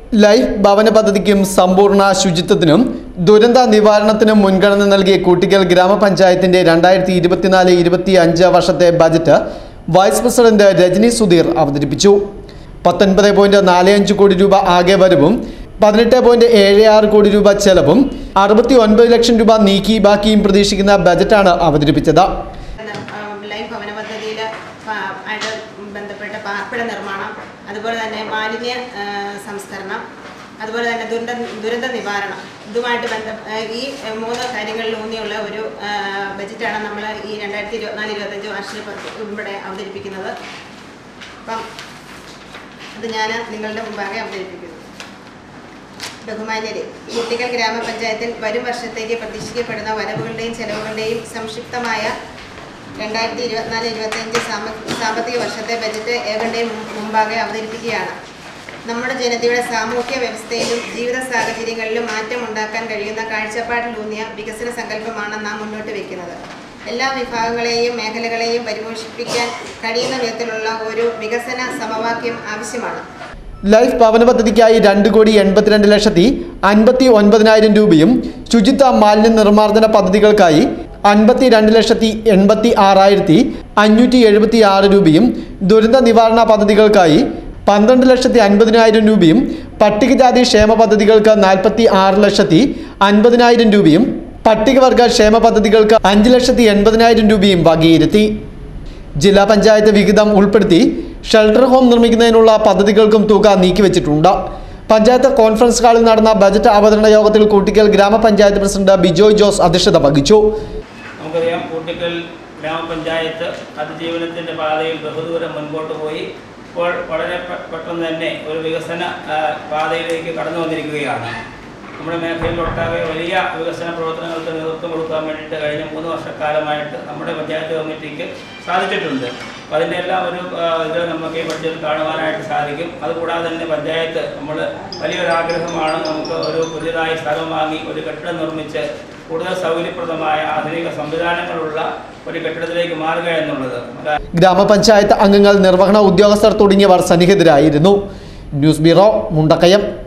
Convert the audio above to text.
life ഭവന പദ്ധതിക്കും സമ്പൂർണ്ണ ശുചിത്വത്തിനും ദുരന്ത നിവാരണത്തിനും മുൻഗണന നൽകിയ കൂട്ടിക്കൽ ഗ്രാമപഞ്ചായത്തിന്റെ രണ്ടായിരത്തി ഇരുപത്തിനാല് ഇരുപത്തി അഞ്ച് വർഷത്തെ budget vice president Rajani Sudheer അവതരിപ്പിച്ചു പത്തൊൻപത് പോയിന്റ് നാല് അഞ്ച് കോടി രൂപ ആകെ വരവും പതിനെട്ട് പോയിന്റ് ഏഴ് ആറ് കോടി രൂപ ചെലവും അറുപത്തി ഒൻപത് ലക്ഷം രൂപ നീക്കി ബാക്കിയും പ്രതീക്ഷിക്കുന്ന ബജറ്റാണ് അവതരിപ്പിച്ചത് ലൈഫ് ഭവന പദ്ധതിയിൽ ആയിട്ട് ബന്ധപ്പെട്ട പാർപ്പിട നിർമ്മാണം അതുപോലെ തന്നെ മാലിന്യ ആ, സംസ്കരണം അതുപോലെ തന്നെ ദുരന്ത ദുരന്ത നിവാരണം ഇതുമായിട്ട് ബന്ധ ആ, ഈ മൂന്ന് കാര്യങ്ങളിൽ ഊന്നിയുള്ള ഒരു ആ, ബജറ്റാണ് നമ്മൾ ഈ രണ്ടായിരത്തി ഇരുപത്തിനാല് ഇരുപത്തഞ്ച് വാർഷിക പദ്ധതി ഇവിടെ അവതരിപ്പിക്കുന്നത് അപ്പം അത് ഞാൻ നിങ്ങളുടെ മുമ്പാകെ അവതരിപ്പിക്കുന്നു ബഹുമാന്യരെ കുട്ടികൾ ഗ്രാമപഞ്ചായത്തിൽ വരും വർഷത്തേക്ക് പ്രതീക്ഷിക്കപ്പെടുന്ന വരവുകളുടെയും ചെലവുകളുടെയും സംക്ഷിപ്തമായ രണ്ടായിരത്തി ഇരുപത്തിനാല് ഇരുപത്തിയഞ്ച് സാമ്പത്തിക വർഷത്തെ ബജറ്റ് ഏവരുടെയും മുമ്പാകെ അവതരിപ്പിക്കുകയാണ് നമ്മുടെ ജനതയുടെ സാമൂഹ്യ വ്യവസ്ഥയിലും ജീവിത സാഹചര്യങ്ങളിലും മാറ്റം ഉണ്ടാക്കാൻ കഴിയുന്ന കാഴ്ചപ്പാടിലൂന്നിയ വികസന സങ്കല്പമാണ് നാം മുന്നോട്ട് വയ്ക്കുന്നത് എല്ലാ വിഭാഗങ്ങളെയും മേഖലകളെയും പരിപോഷിപ്പിക്കാൻ കഴിയുന്ന വിധത്തിലുള്ള ഒരു വികസന സമവാക്യം ആവശ്യമാണ് ലൈഫ് ഭവന പദ്ധതിക്കായി രണ്ട് കോടി എൺപത്തിരണ്ട് ലക്ഷത്തി അൻപത്തി ഒൻപതിനായിരം രൂപയും ശുചിത്വ മാലിന്യ നിർമ്മാർജ്ജന പദ്ധതികൾക്കായി അൻപത്തി രണ്ട് ലക്ഷത്തി എൺപത്തി ആറായിരത്തി അഞ്ഞൂറ്റി എഴുപത്തി ആറ് രൂപയും ദുരന്ത നിവാരണ പദ്ധതികൾക്കായി പന്ത്രണ്ട് ലക്ഷത്തി അൻപതിനായിരം രൂപയും പട്ടികജാതി ക്ഷേമ പദ്ധതികൾക്ക് നാൽപ്പത്തി ആറ് ലക്ഷത്തി അൻപതിനായിരം രൂപയും പട്ടികവർഗ ക്ഷേമ പദ്ധതികൾക്ക് അഞ്ച് ലക്ഷത്തി എൺപതിനായിരം രൂപയും വകയിരുത്തി ജില്ലാ പഞ്ചായത്ത് വിഹിതം ഉൾപ്പെടുത്തി ഷെൽട്ടർ ഹോം നിർമ്മിക്കുന്നതിനുള്ള പദ്ധതികൾക്കും തുക നീക്കിവെച്ചിട്ടുണ്ട് പഞ്ചായത്ത് കോൺഫറൻസ് ഹാളിൽ നടന്ന ബജറ്റ് അവതരണ യോഗത്തിൽ കൂട്ടിക്കൽ ഗ്രാമപഞ്ചായത്ത് പ്രസിഡന്റ് ബിജോയ് ജോസ് അധ്യക്ഷത വഹിച്ചു നമുക്കറിയാം കൂട്ടിക്കൽ ഗ്രാമപഞ്ചായത്ത് അതിജീവനത്തിൻ്റെ പാതയിൽ ബഹുദൂരം മുൻപോട്ട് പോയി ഇപ്പോൾ വളരെ പെ- പെട്ടെന്ന് തന്നെ ഒരു വികസന ആ, പാതയിലേക്ക് കടന്നു വന്നിരിക്കുകയാണ് നമ്മുടെ മേഖലയിലൊട്ടാകെ വലിയ വികസന പ്രവർത്തനങ്ങൾക്ക് നേതൃത്വം കൊടുക്കാൻ വേണ്ടിയിട്ട് കഴിഞ്ഞ മൂന്ന് വർഷക്കാലമായിട്ട് നമ്മുടെ പഞ്ചായത്ത് കമ്മിറ്റിക്ക് സാധിച്ചിട്ടുണ്ട് അപ്പോൾ അതിൻ്റെ എല്ലാം ഒരു ആ, ഇത് നമുക്ക് ഈ ബഡ്ജറ്റ് കാണുവാനായിട്ട് സാധിക്കും അതുകൂടാതെ തന്നെ പഞ്ചായത്ത് നമ്മൾ വലിയൊരു ആഗ്രഹമാണ് നമുക്ക് ഒരു പുതിയതായി സ്ഥലം വാങ്ങി ഒരു കെട്ടിടം നിർമ്മിച്ച് കൂടുതൽ സൗകര്യപ്രദമായ ആധുനിക സംവിധാനങ്ങളുള്ള ഒരു കെട്ടിടത്തിലേക്ക് മാറുക എന്നുള്ളത് അത് ഗ്രാമപഞ്ചായത്ത് അംഗങ്ങൾ നിർവഹണ ഉദ്യോഗസ്ഥർ തുടങ്ങിയവർ സന്നിഹിതരായിരുന്നു ന്യൂസ് ബ്യൂറോ മുണ്ടക്കയം